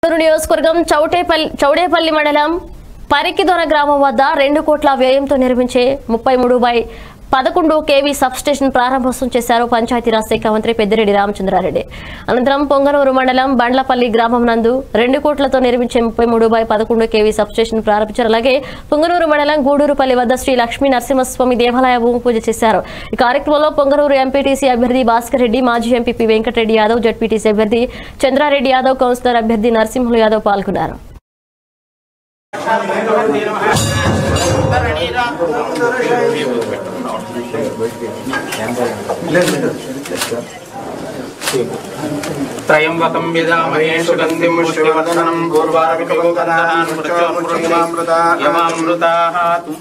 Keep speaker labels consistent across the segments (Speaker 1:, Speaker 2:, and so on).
Speaker 1: చిత్తూరు నియోజకవర్గం చౌటేపల్లి చౌడేపల్లి మండలం పరికిదొర గ్రామం వద్ద రెండు కోట్ల వ్యయంతో నిర్మించే ముప్పై మూడు బై పదకొండు కేవీ సబ్స్టేషన్ ప్రారంభోత్సవం చేశారు పంచాయతీరాజ్ శాఖ మంత్రి పెద్దిరెడ్డి రామచంద్రారెడ్డి అనంతరం పొంగనూరు మండలం బండ్లపల్లి గ్రామం నందు రెండు కోట్లతో నిర్మించే ముప్పై మూడు బై పదకొండు కేవీ సబ్స్టేషన్ ప్రారంభించారు అలాగే పొంగనూరు మండలం గూడూరుపల్లి వద్ద శ్రీ లక్ష్మీ నరసింహస్వామి దేవాలయ భూమి పూజ చేశారు ఈ కార్యక్రమంలో పొంగనూరు ఎంపీటీసీ అభ్యర్థి భాస్కర్ రెడ్డి మాజీ ఎంపీపీ వెంకటరెడ్డి యాదవ్ జడ్పీటీసీ అభ్యర్థి చంద్రారెడ్డి యాదవ్ కౌన్సిలర్ అభ్యర్థి నరసింహులు యాదవ్ పాల్గొన్నారు
Speaker 2: త్రయంబకం విదామహే సుగంధిం పుష్టివర్ధనం పూర్వారవికగోగంధనాన్ యమామృతాః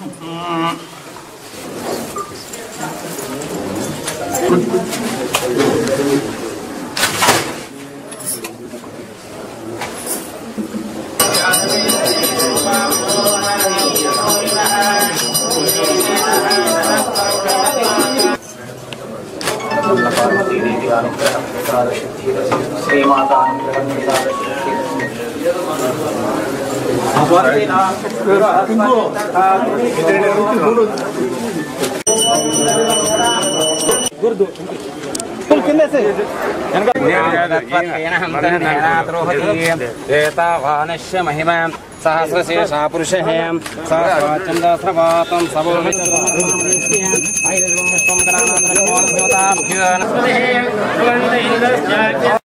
Speaker 3: ఏతావానశ్య మహిమ సహస్రశేషా పురుష సహస్రచంద్రస్రవాతం సభో